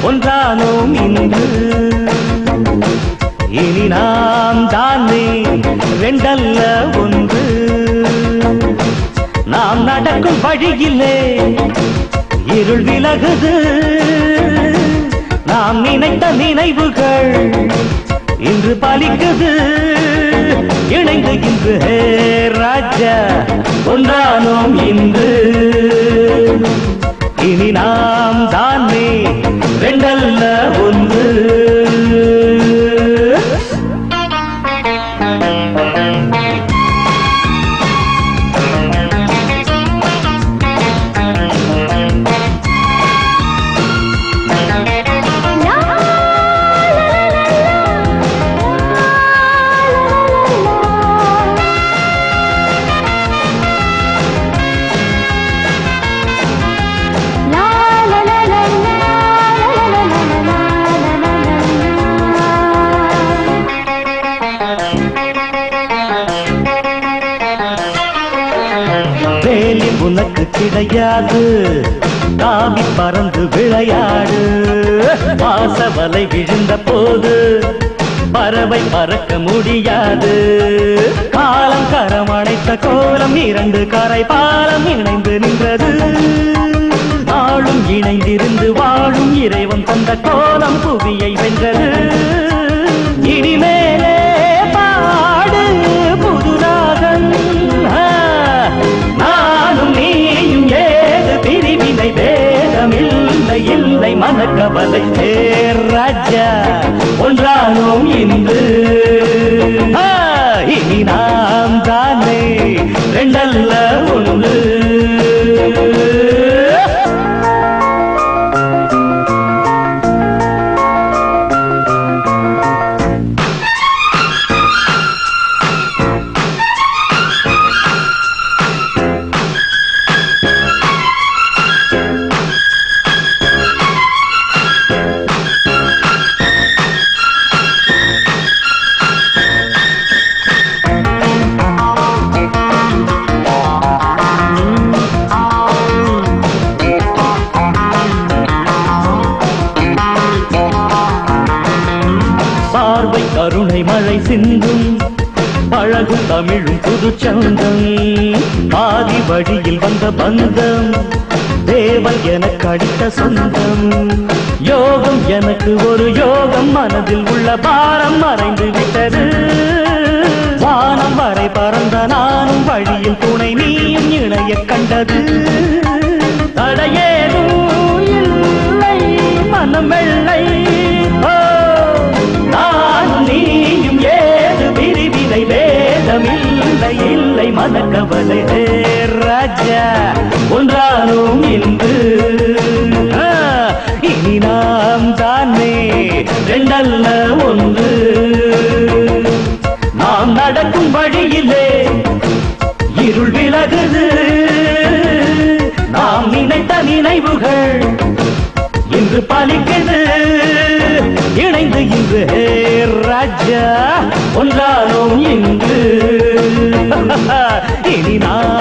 ஒன்றானோம் இன்று இனி நாம் தானே ரெண்டல்ல ஒன்று நாம் நடக்கும் வழியிலே இருள் விலகுது நாம் நினைத்த நினைவுகள் இன்று பலிக்குது இணைந்து இன்று ஹே ராஜா ஒன்றானோம் இன்று இனி நாம் தானே ரெண்டல்ல ஒன்று வேலி உனக்கு கிடையாது தாவி பறந்து விளையாடு வாசவலை விழுந்த போது பறவை பறக்க முடியாது காலம் கரம் அணைத்த கோலம் இரண்டு கரை பாலம் இணைந்து நின்றது நாளும் இணைந்திருந்து வாழும் இறைவன் தந்த கோலம் புவியை வென்றது இனிமேலே பாடு புதுராகம் ஆ, நானும் நீயும் ஏது பிரிவினை வேதமில்லை இல்லை மனக்கவலை சேர் ராஜா ஒன்றானோம் இன்று ஆ, இனி நாம் தானே ரெண்டல்ல ஒன்று பார்வை கருணை மழை சிந்தும் பழகும் தமிழும் புது சந்தம் பாதி வழியில் வந்த பந்தம் தேவன் எனக்கு அடித்த சொந்தம் யோகம் எனக்கு ஒரு யோகம் மனதில் உள்ள பாரம் மறைந்து விட்டது வானம் வரை பறந்த நானும் வழியில் துணை நீயும் இணைய கண்டது தடையேதும் இல்லை மனம் வெள்ளை ஓ, நானும் நீயும் ஏது பிரிவினை வேதமில்லை இல்லை மனக்கவலை ஹே ராஜா ஒன்றானோம் இன்று ஆ, இனி நாம் தானே ரெண்டல்ல ஒன்று நாம் நடக்கும் வழியிலே இருள் விலகுது நாம் நினைத்த நினைவுகள் இன்று பலிக்குது இணைந்து இன்று ஹே ராஜா ஒன்றானோம் இன்று இனி நான்